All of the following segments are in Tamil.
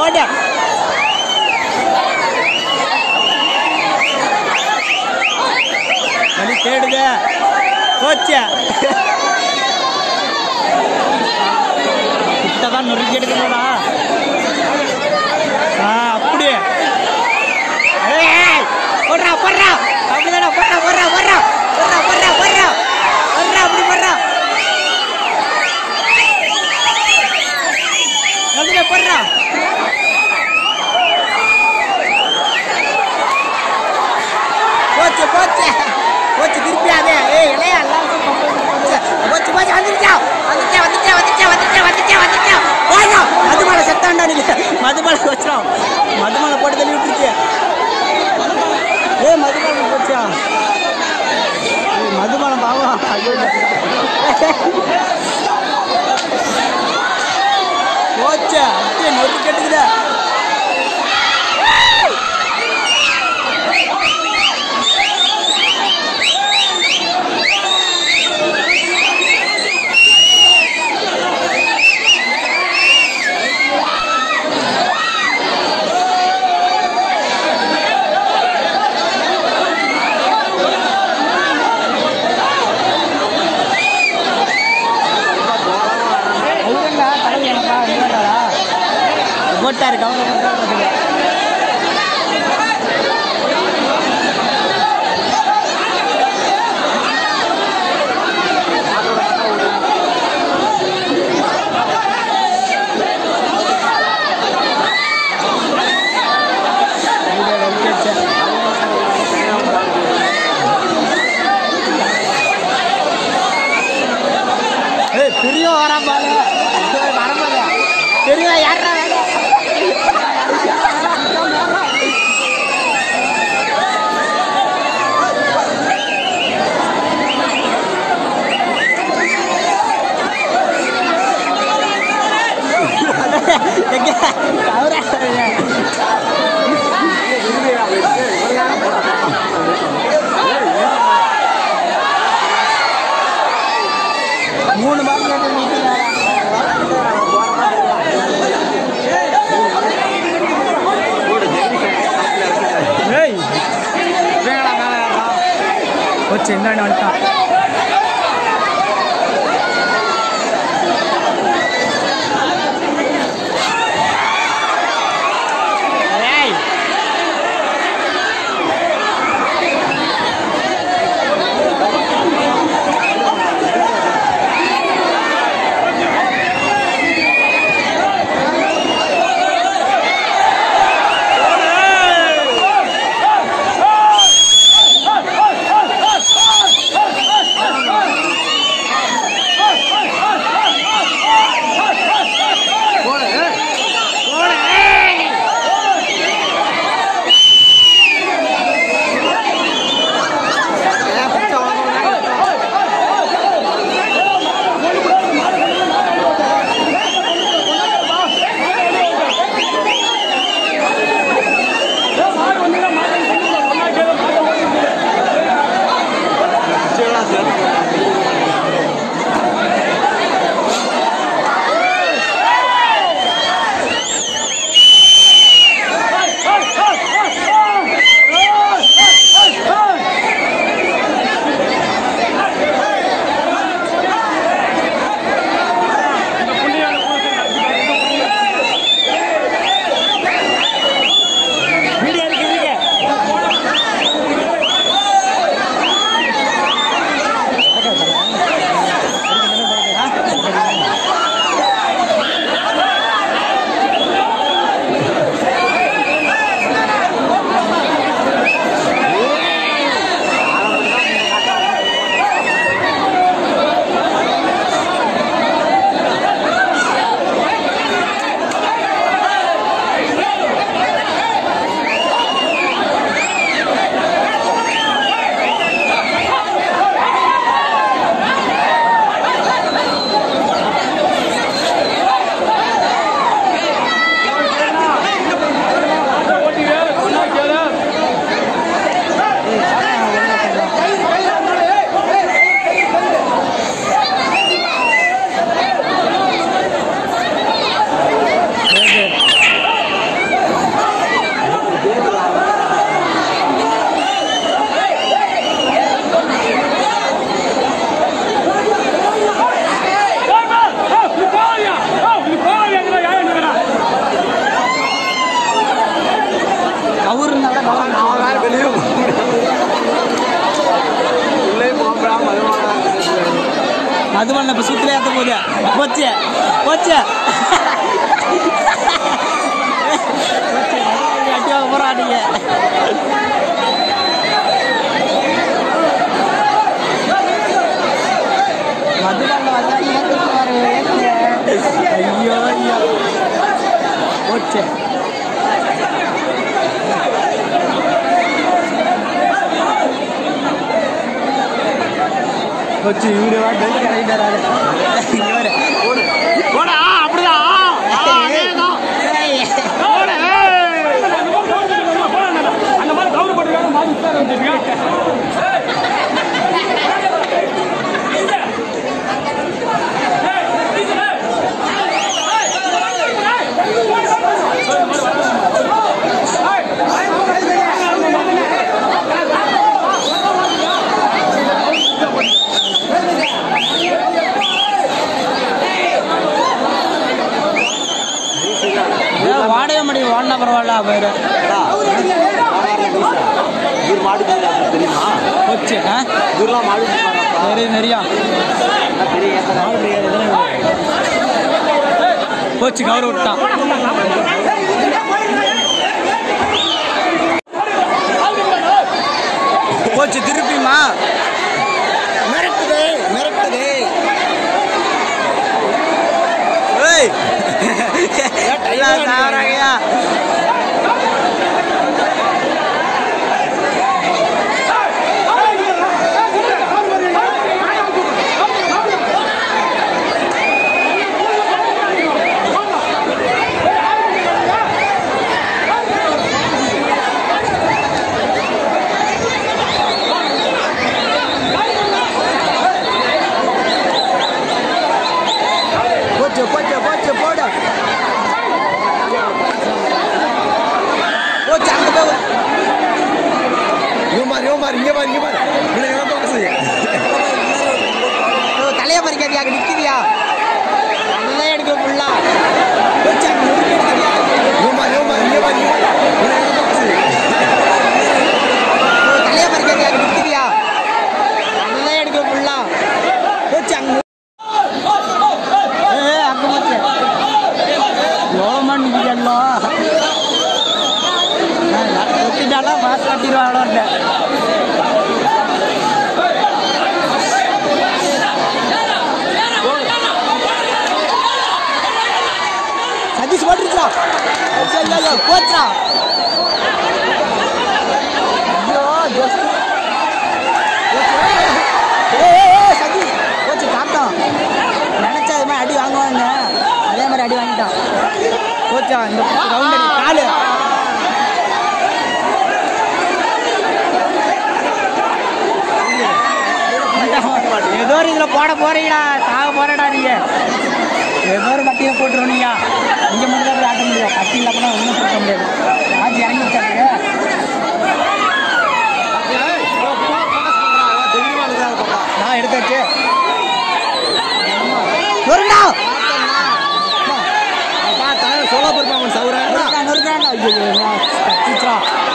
ஓட வழி தேடுது போச்சு கிட்டதான் நொறுக்கி எடுக்கணும்டா ஆ அப்படியே ஏய், போடுறா போடுறா அப்படிதானே போடுறா போடுறா போடுறா போடுறா போடுறா போடுறா போடுறா அப்படி போடுறா அதுல போடுறா போச்சு போச்சு போச்சு திருப்பி அதே ஏய் இளையா எல்லாருக்கும் போச்சு போச்சு போச்சு வந்துருச்சா வந்துச்சா வந்துச்சா வந்துச்சா வந்துச்சா வந்துச்சா வந்துச்சா போயா மதுமலை செத்தாண்டா நீ மதுமலை வச்சிடும் மதுமலை போட்டு தள்ளி விட்டுருச்சு ஏ மதுமலை போச்சா ஏய், மதுமலை பாவம் ஐயோ போச்சு அப்படியே நொறுக்கு கட்டுக்குதா அவருங்க தலைவர் எனக்கா இல்லைடா போட்டாரு கவனம் போட்டாரு ஏய் பெரிய வரான் பாரு வரமாத பெரிய யாரா மூணு மாதம் ஏய் வச்சு இந்தாண்ட வந்துட்டான் ஏய் போச்சு அடி வாங்க போறாடிங்க மதுபான ஐயோ ஐயோ போச்சு போச்சு இவரு வா பெல்ட் கரெக்டாரு இவரு போடா அப்படிதான் ஆ, அதேதான். போடு, ஏய். அந்த மாதிரி கவுரு போட்டுருக்காங்க மாதிரி உட்கார வச்சிருக்கீங்க வாடகை மடி ஓடினா பரவாயில்ல போயிரு இவர் மாடு மேய்க்கிறாரு, தெரியுமா போச்சு ஆ இவர்லாம் மாடு மேய்ப்பாராப்பா? தெரியும் தெரியும் எல்லாம் தெரியும் எத்தனை மாடு மேய்க்கிறது போச்சு கௌரவ விட்டான் போச்சு திருப்பிமா மிரட்டுது மிரட்டுது ஏய் எல்லாம் சாவறாங்கய்யா. போச்சு போச்சு போச்சு போடு போச்சு அங்க போய் இவன் இவன் பாரு இங்க பாரு இங்க பாரு இவனை எவ்வளோ பாசு தலையை பறிக்காதியா அங்க நிக்கிறியா அதுதான் எடுக்க ஃபுல்லா போச்சு அங்க முறுக்கு எடுக்கிறியா இவன் பாரு இவன் பாரு இங்க பாரு இங்க பாரு இவனை எவ்வளோ பாசு தலையை பறிக்காதியா அங்க நிக்கிறியா அதுதான் எடுக்க ஃபுல்லா போச்சு அங்க ஏய், அங்க போச்சு எவ்வளோ நிக்கிறல்லோ ஒத்திட்டாலும் மாசு கட்டிடுவாங்க சதீஷ் ஓட்டுருச்சா ஐயோ போச்சா ஐயோ ஜஸ்ட் சதீஷ் போச்சு காட்டம் நினைச்சா இது மாதிரி அடி வாங்குவாங்க அதே மாதிரி அடி வாங்கிட்டான் போச்சா இந்த ரவுண்ட் அடி காலு ஏதோ ஒரு இதில் போட போறீங்களா சாக போறடா நீங்க ஏதோ ஒரு கட்டியை போட்டுருவீங்க இங்கே மட்டும் தான் போய் ஆட்ட முடியும் கட்டி இல்லை கூட ஒன்றும் கொடுக்க முடியாது ஆச்சு இறங்கி வச்சாங்க நான் எடுத்தாச்சு நொறுங்கடா சோலா பொறுப்பாங்க சவுர நொறுக்கா நொறுக்காண்டா ஐயோ நான் கத்திச்சா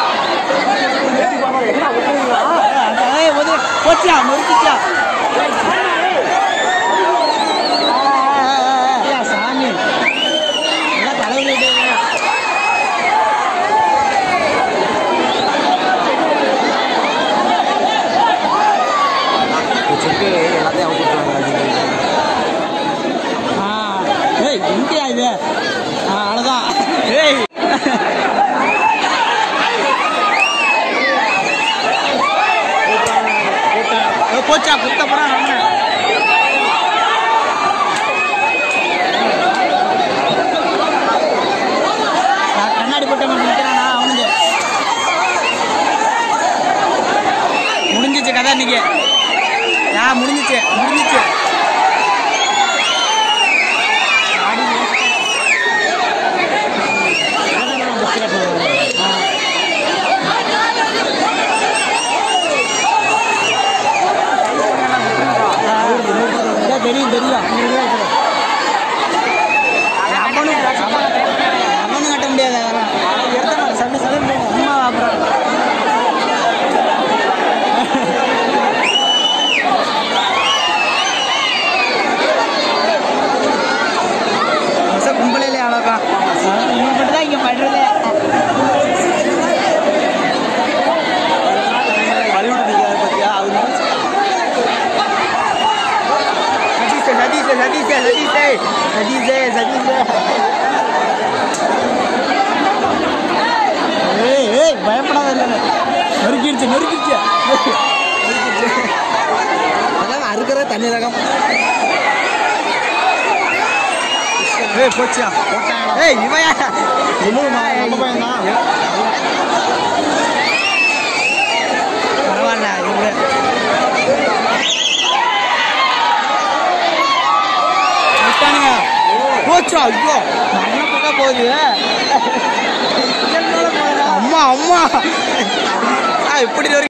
ஏய் ஒது போச்சியா நொறுக்கிச்சா ஐயா, சாமி எல்லாம் தலைவலி சொல்லிட்டு எல்லாத்தையும் அவங்க கொடுத்துருவாங்க ஆ ஏய் எங்கேயா இது ஆ அவ்வளோதான் ஏய் ஏ, போச்சா குத்த போறா நம்ம நான் கண்ணாடி போட்டு நிற்கிறானா அவனுக்கு முடிஞ்சிச்சு கதை இன்னைக்கு ஆ முடிஞ்சிச்சு முடிஞ்சிச்சு ஆடி ஆ, தெரியும் தெரியும் அவனும் அவனும் கட்ட முடியாது அதெல்லாம் எடுத்த சண்டை சண்டை அம்மா அப்புறம் நொறுக்கிச்சு அதான் அறுக்கிற தண்ணி ரகம் ஏய் போச்சியா ஏய் இவையா ஒண்ணுமா நம்ம பையன் தான் பரவாயில்ல இவங்க விட்டானுங்க போச்சா ஐயோ நல்ல பக்கம் போகுது அம்மா அம்மா ஆ, இப்படி ஒரு